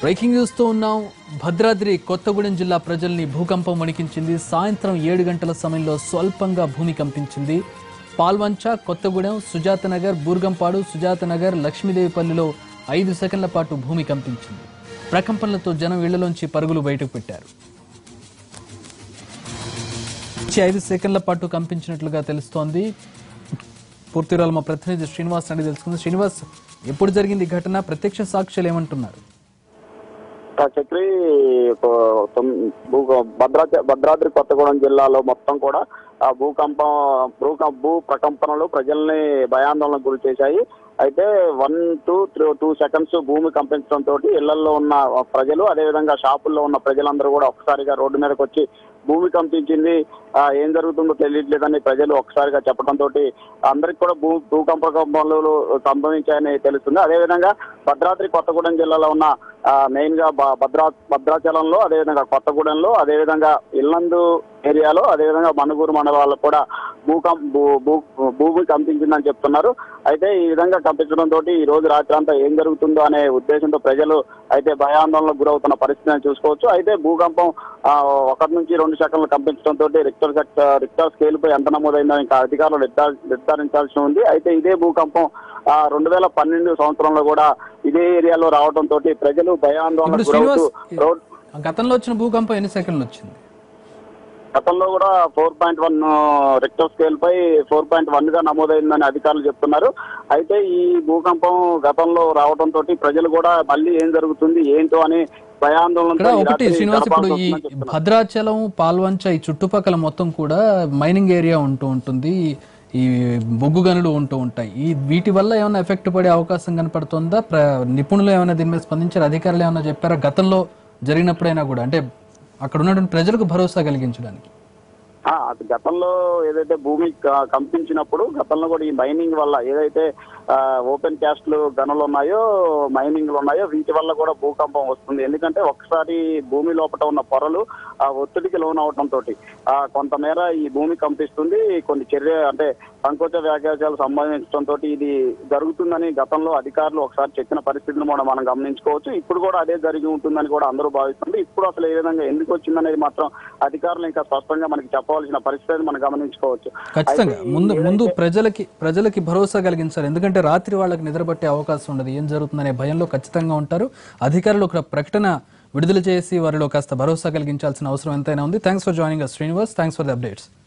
Breaking news తో ఉన్నాం భద్రాద్రి కొత్తగూడెం జిల్లా ప్రజల్ని భూకంపం వణికించింది సాయంత్రం ఏడు గంటల సమయంలో స్వల్పంగా భూమి కంపించింది పాల్వంచ కొత్తగూడెం సుజాతనగర్ బూర్గంపాడు సుజాతనగర్ లక్ష్మీదేవిపల్లిలో ఐదు సెకండ్ల పాటు భూమి కంపించింది ప్రకంపనలతో జనం ఇళ్లలోంచి పరుగులు బయటకు పెట్టారు వచ్చి ఐదు సెకండ్ల పాటు కంపించినట్లుగా తెలుస్తోంది పూర్తి వివరాలు మా ప్రతినిధి శ్రీనివాస్ అడిగి తెలుసుకుంది శ్రీనివాస్ ఎప్పుడు జరిగింది ఈ ఘటన ప్రత్యక్ష సాక్షులు ఏమంటున్నారు ఆ చక్రి కొ- తొమ్- భూ- భద్రా భద్రాద్రి కొత్తగూడెం జిల్లాలో మొత్తం కూడా ఆ భూకంపం భూకం భూ ప్రకంపనలు ప్రజల్ని భయాందోళనకు గురి చేశాయి అయితే one two three two seconds భూమి కంపించడం తోటి ఇళ్లలో ఉన్న ప్రజలు అదేవిధంగా షాపుల్లో ఉన్న ప్రజలందరూ కూడా ఒక్కసారిగా రోడ్డు మీదకి వచ్చి భూమి కంపించింది ఆ, ఏం జరుగుతుందో తెలియట్లేదని ప్రజలు ఒక్కసారిగా చెప్పడం తోటి అందరికి కూడా భూ భూకంప కంపనలు సంభవించాయని తెలుస్తుంది అదేవిధంగా భద్రాద్రి కొత్తగూడెం జిల్లాలో ఉన్న మెయిన్ గా భ- భద్రా భద్రాచలంలో అదేవిధంగా కొత్తగూడెంలో అదేవిధంగా ఇల్లందు ఏరియాలో అదేవిధంగా మనుగూరు మండలాల్లో కూడా భూకం భూ- భూ- భూమి కంపించిందని చెప్తున్నారు అయితే ఈ విధంగా కంపించడం తోటి ఈ రోజు రాత్రి అంతా ఏం జరుగుతుందో అనే ఉద్దేశంతో ప్రజలు అయితే భయాందోళనకు గురవుతున్న పరిస్థితిని చూసుకోవచ్చు అయితే భూకంపం ఆ, ఒకటి నుంచి రెండు సెకండ్లు కంపించడం తోటి రిక్టర్ సెక్- రిక్టర్ స్కేల్ పై ఎంత నమోదైందో ఇంకా అధికారులు నిర్ధార- నిర్ధారించాల్సి ఉంది అయితే ఇదే భూకంపం ఆ, రెండు వేల పన్నెండు సంవత్సరంలో కూడా ఇదే ఏరియాలో రావడం తోటి ప్రజలు భయాందోళనకు ఇప్పుడు శ్రీనివాస్ గురవుతూ రోడ్ గతంలో వచ్చిన భూకంపం ఎన్ని సెకండ్లు వచ్చింది గతంలో కూడా four point one Richter scale పై ఫోర్ పాయింట్ వన్ గా నమోదైందని అధికారులు చెప్తున్నారు అయితే ఈ భూకంపం గతంలో రావడం తోటి ప్రజలు కూడా మళ్ళీ ఏం జరుగుతుంది ఏంటో అని భయాందోళనతో ఇక్కడ ఈ ఒకటి రాత్రి శ్రీనివాస్ ఇప్పుడు గడపాల్సి ఈ వస్తుందని చెప్తున్నారు. భద్రాచలం పాల్వంచ ఈ చుట్టుపక్కల మొత్తం కూడా మైనింగ్ ఏరియా ఉంటూ ఉంటుంది ఈ బొగ్గు గనులు ఉంటూ ఉంటాయి ఈ వీటి వల్ల ఏమైనా ఎఫెక్ట్ పడే అవకాశం కనపడుతుందా ప్ర- నిపుణులు ఏమైనా దీని మీద స్పందించారు అధికారులు ఏమైనా చెప్పారా గతంలో జరిగినప్పుడైనా కూడా అంటే అక్కడ ఉన్నటువంటి ప్రజలకు భరోసా కలిగించడానికి ఆ, అది గతంలో ఏదైతే భూమి క- కంపించినప్పుడు గతంలో కూడా ఈ మైనింగ్ వల్ల ఏదైతే ఆ, ఓపెన్ క్యాస్ట్లు గనులు ఉన్నాయో మైనింగ్లు ఉన్నాయో వీటి వల్ల కూడా భూకంపం వస్తుంది ఎందుకంటే ఒకసారి భూమి లోపల ఉన్న పొరలు ఆ ఒత్తిడికి లోన్ అవటం తోటి ఆ, కొంతమేర ఈ భూమి కంపిస్తుంది కొన్ని చర్య అంటే సంకోచ వ్యాఖ్యాసాలు సంబంధించడం తోటి ఇది జరుగుతుందని గతంలో అధికారులు ఒకసారి చెప్పిన పరిస్థితిని కూడా మనం గమనించుకోవచ్చు ఇప్పుడు కూడా అదే జరిగి ఉంటుందని కూడా అందరూ భావిస్తుంది ఇప్పుడు అసలు ఏ విధంగా ఎందుకు వచ్చిందనేది మాత్రం అధికారులు ఇంకా స్పష్టంగా మనకి చెప్పవలసిన పరిస్థితిని మనం గమనించుకోవచ్చు ఖచ్చితంగా అయితే ఈ ముందు ముందు ఏదైతే- ప్రజలకి ప్రజలకి భరోసా కలిగించాలి ఎందుకంటే రాత్రి వాళ్ళకి నిద్రపట్టే అవకాశం ఉండదు ఏం జరుగుతుందనే భయంలో ఖచ్చితంగా ఉంటారు అధికారులు ఒక ప్రకటన విడుదల చేసి వారిలో కాస్త భరోసా కలిగించాల్సిన అవసరం ఎంతైనా ఉంది thanks for joining us Srinivas thanks for the updates